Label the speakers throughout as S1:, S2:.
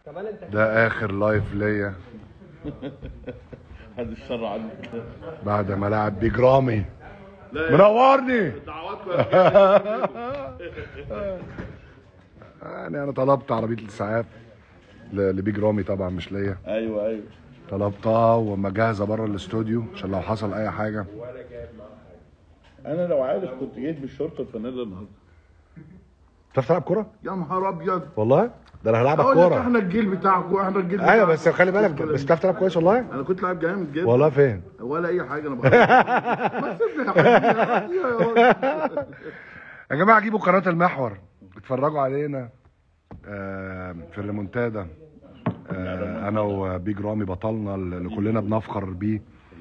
S1: كمان انت
S2: ده اخر لايف ليا
S3: هذا الشر عنك
S2: بعد ما لعب بيج رامي
S3: لا
S2: منورني
S3: دعواتكم يا رجالة.
S2: يعني انا طلبت عربيه الاسعاف ل- لبيج رامي طبعا مش ليا
S3: ايوه ايوه
S2: طلبتها وما جاهزه بره الاستوديو عشان لو حصل اي حاجه
S3: انا لو عارف كنت جيت بالشورت الفانيلا النهارده
S2: تعرف تلعب كوره
S3: يا نهار ابيض
S2: والله ده انا هلعبك
S3: اقول لك
S2: كوره
S3: احنا الجيل بتاعكم احنا الجيل
S2: ايوه
S3: بتاعكم.
S2: بس خلي بالك بس بتعرف تلعب كويس والله
S3: انا كنت لاعب جامد جدا
S2: والله فين
S3: ولا اي حاجه انا بحب ما تسيبني يا حبيبي يا راجل.
S2: يا جماعه جيبوا قناه المحور اتفرجوا علينا آه، في الريمونتادا آه، انا وبيج رامي بطلنا اللي كلنا بنفخر بيه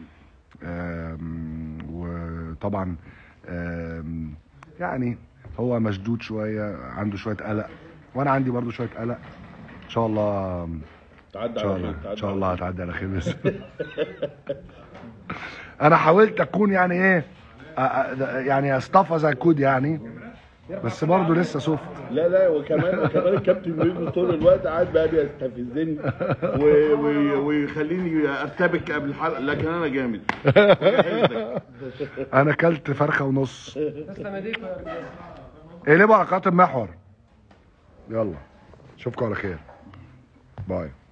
S2: آم، وطبعا آم، يعني هو مشدود شويه عنده شويه قلق وانا عندي برضو شويه قلق ان شاء الله ان
S3: تعدي
S2: شاء
S3: على
S2: الله
S3: خير
S2: ان
S3: تعدي
S2: شاء
S3: على
S2: الله هتعدي على خير بس انا حاولت اكون يعني ايه أ- أ- يعني اصطفى زي كود يعني بس برضه لسه سوفت
S3: لا لا وكمان وكمان الكابتن بيجي طول الوقت قاعد بقى بيستفزني و- و- ويخليني ارتبك قبل الحلقه لكن انا جامد
S2: انا كلت فرخه ونص
S1: تسلم ايديكم يا رجاله
S2: اقلبوا على قناه المحور يلا اشوفكم على خير باي